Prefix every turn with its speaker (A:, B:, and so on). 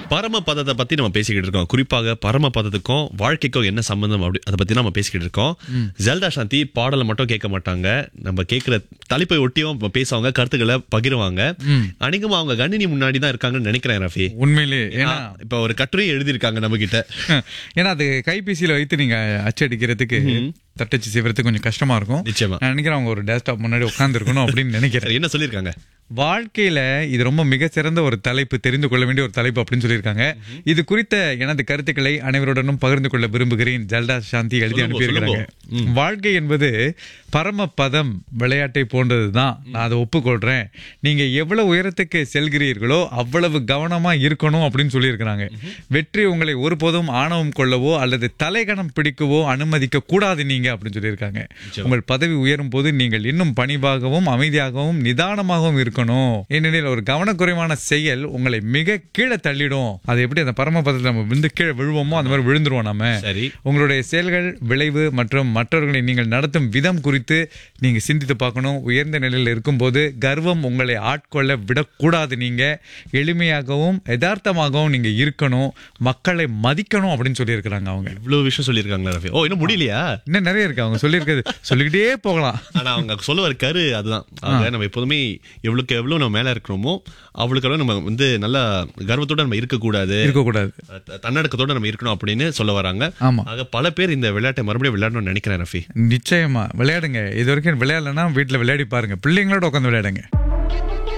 A: பரம பதத்தை பத்தி நம்ம பேசிக்கிட்டு இருக்கோம் குறிப்பாக பரம பதத்துக்கும் வாழ்க்கைக்கும் என்ன சம்பந்தம் அப்படி அதை பத்தி நம்ம பேசிக்கிட்டு இருக்கோம் ஜெல்டா சாந்தி பாடலை மட்டும் கேட்க மாட்டாங்க நம்ம கேட்கிற தலைப்பை ஒட்டியும் பேசுவாங்க கருத்துக்களை பகிருவாங்க அநேகமா அவங்க கணினி முன்னாடி தான் இருக்காங்கன்னு நினைக்கிறேன் ரஃபி
B: உண்மையிலே ஏன்னா
A: இப்ப ஒரு கட்டுரை எழுதியிருக்காங்க நம்ம கிட்ட
B: ஏன்னா அது கைபேசியில வைத்து நீங்க அச்சடிக்கிறதுக்கு தட்டச்சு செய்வறதுக்கு கொஞ்சம் கஷ்டமா இருக்கும்
A: நிச்சயமா
B: நான் நினைக்கிறேன் அவங்க ஒரு டெஸ்க்டாப் முன்னாடி உட்கார்ந்து இருக்கணும் அப்படின்னு நினைக்கிறேன்
A: சரி, என்ன சொல்லியிருக்காங்க
B: வாழ்க்கையில இது ரொம்ப மிக சிறந்த ஒரு தலைப்பு தெரிந்து கொள்ள வேண்டிய ஒரு தலைப்பு அப்படின்னு சொல்லியிருக்காங்க இது குறித்த எனது கருத்துக்களை அனைவருடனும் பகிர்ந்து கொள்ள விரும்புகிறேன் ஜல்டா சாந்தி எழுதி
A: சொல்லுங்க,
B: அனுப்பியிருக்காங்க வாழ்க்கை என்பது பரம பதம் விளையாட்டை போன்றதுதான் நான் அதை ஒப்புக்கொள்றேன் நீங்க எவ்வளவு உயரத்துக்கு செல்கிறீர்களோ அவ்வளவு கவனமா இருக்கணும் அப்படின்னு சொல்லியிருக்கிறாங்க வெற்றி உங்களை ஒருபோதும் ஆணவம் கொள்ளவோ அல்லது தலைகணம் பிடிக்கவோ அனுமதிக்க கூடாது நீங்க அப்படின்னு சொல்லியிருக்காங்க உங்கள் பதவி உயரும் போது நீங்கள் இன்னும் பணிவாகவும் அமைதியாகவும் நிதானமாகவும் இருக்கணும் ஏனெனில் ஒரு கவனக்குறைவான செயல் உங்களை மிக கீழே தள்ளிடும் அது எப்படி அந்த பரம பதத்தில் நம்ம விழுந்து கீழே விழுவோமோ அந்த மாதிரி விழுந்துருவோம் நம்ம
A: சரி
B: உங்களுடைய செயல்கள் விளைவு மற்றும் மற்றவர்களை நீங்கள் நடத்தும் விதம் குறித்து நீங்க சிந்தித்து பார்க்கணும் உயர்ந்த நிலையில் இருக்கும்போது கர்வம் உங்களை ஆட்கொள்ள விடக்கூடாது நீங்க எளிமையாகவும் யதார்த்தமாகவும் நீங்க இருக்கணும் மக்களை மதிக்கணும் அப்படின்னு சொல்லியிருக்கிறாங்க அவங்க
A: இவ்வளவு விஷயம் சொல்லியிருக்காங்களா ரஃபி ஓ இன்னும் முடியலையா
B: இன்னும் நிறைய இருக்கு அவங்க சொல்லியிருக்கிறது சொல்லிக்கிட்டே போகலாம்
A: ஆனா அவங்க சொல்ல வர கரு அதுதான் ஆக நம்ம எப்போதுமே எவ்வளவுக்கு எவ்வளவு நம்ம மேல இருக்கிறோமோ அவளுக்கு அளவு நம்ம வந்து நல்ல கர்வத்தோட நம்ம இருக்கக்கூடாது
B: இருக்கக்கூடாது
A: த- தன்னடக்கத்தோட நம்ம இருக்கணும் அப்படின்னு சொல்ல வராங்க
B: ஆமா
A: ஆக பல பேர் இந்த விளையாட்டை மறுபடியும் விளையாடணும்னு நினைக்கிறேன் ரஃபி
B: நிச்சயமா விளையாடுங்க இது வரைக்கும் விளையாடலன்னா வீட்டுல விளையாடி பாருங்க பிள்ளைங்களோட உட்காந்து விளையாடுங்க